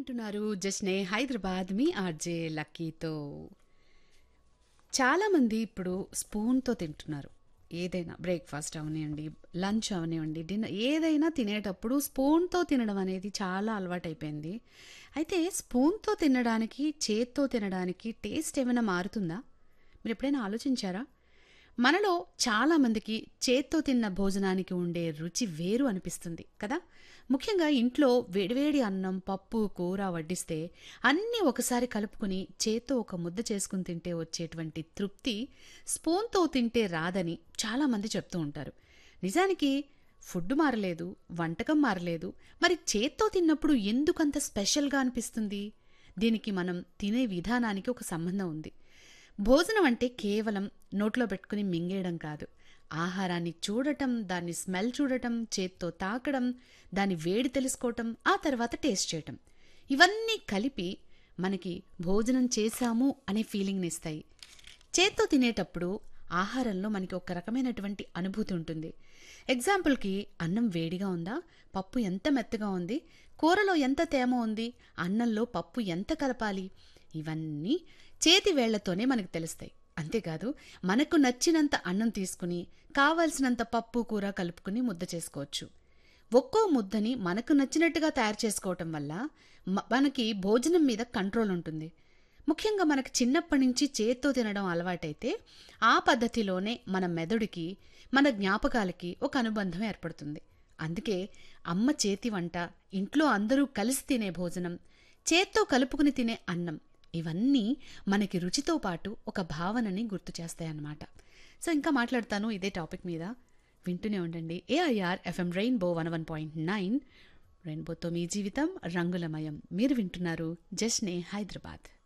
వింటున్నారు జస్నే హైదరాబాద్ మీ ఆర్జే లక్కీతో చాలామంది ఇప్పుడు స్పూన్తో తింటున్నారు ఏదైనా బ్రేక్ఫాస్ట్ అవనివ్వండి లంచ్ అవనివ్వండి డిన్నర్ ఏదైనా తినేటప్పుడు స్పూన్తో తినడం అనేది చాలా అలవాటైపోయింది అయితే స్పూన్తో తినడానికి చేత్తో తినడానికి టేస్ట్ ఏమైనా మారుతుందా మీరు ఎప్పుడైనా ఆలోచించారా మనలో చాలామందికి చేత్తో తిన్న భోజనానికి ఉండే రుచి వేరు అనిపిస్తుంది కదా ముఖ్యంగా ఇంట్లో వేడివేడి అన్నం పప్పు కూర వడ్డిస్తే అన్నీ ఒకసారి కలుపుకుని చేత్తో ఒక ముద్ద చేసుకుని తింటే వచ్చేటువంటి తృప్తి స్పూన్తో తింటే రాదని చాలామంది చెప్తూ ఉంటారు నిజానికి ఫుడ్ మారలేదు వంటకం మారలేదు మరి చేత్తో తిన్నప్పుడు ఎందుకంత స్పెషల్గా అనిపిస్తుంది దీనికి మనం తినే విధానానికి ఒక సంబంధం ఉంది భోజనం అంటే కేవలం నోట్లో పెట్టుకుని మింగేయడం కాదు ఆహారాన్ని చూడటం దాన్ని స్మెల్ చూడటం చేత్తో తాకడం దాని వేడి తెలుసుకోవటం ఆ తర్వాత టేస్ట్ చేయటం ఇవన్నీ కలిపి మనకి భోజనం చేశాము అనే ఫీలింగ్ని ఇస్తాయి చేత్తో తినేటప్పుడు ఆహారంలో మనకి ఒక రకమైనటువంటి అనుభూతి ఉంటుంది ఎగ్జాంపుల్కి అన్నం వేడిగా ఉందా పప్పు ఎంత మెత్తగా ఉంది కూరలో ఎంత తేమ ఉంది అన్నంలో పప్పు ఎంత కలపాలి ఇవన్నీ చేతి వేళ్లతోనే మనకు తెలుస్తాయి అంతేకాదు మనకు నచ్చినంత అన్నం తీసుకుని కావలసినంత పప్పు కూర కలుపుకుని ముద్ద చేసుకోవచ్చు ఒక్కో ముద్దని మనకు నచ్చినట్టుగా తయారు చేసుకోవటం వల్ల మ- మనకి భోజనం మీద కంట్రోల్ ఉంటుంది ముఖ్యంగా మనకు చిన్నప్పటి నుంచి చేత్తో తినడం అలవాటైతే ఆ పద్ధతిలోనే మన మెదడుకి మన జ్ఞాపకాలకి ఒక అనుబంధం ఏర్పడుతుంది అందుకే అమ్మ చేతి వంట ఇంట్లో అందరూ కలిసి తినే భోజనం చేత్తో కలుపుకుని తినే అన్నం ఇవన్నీ మనకి రుచితో పాటు ఒక భావనని గుర్తు చేస్తాయన్నమాట సో ఇంకా మాట్లాడతాను ఇదే టాపిక్ మీద వింటూనే ఉండండి AIR FM rainbow one one point nine రెయిన్బోతో మీ జీవితం రంగులమయం మీరు వింటున్నారు జస్నే హైదరాబాద్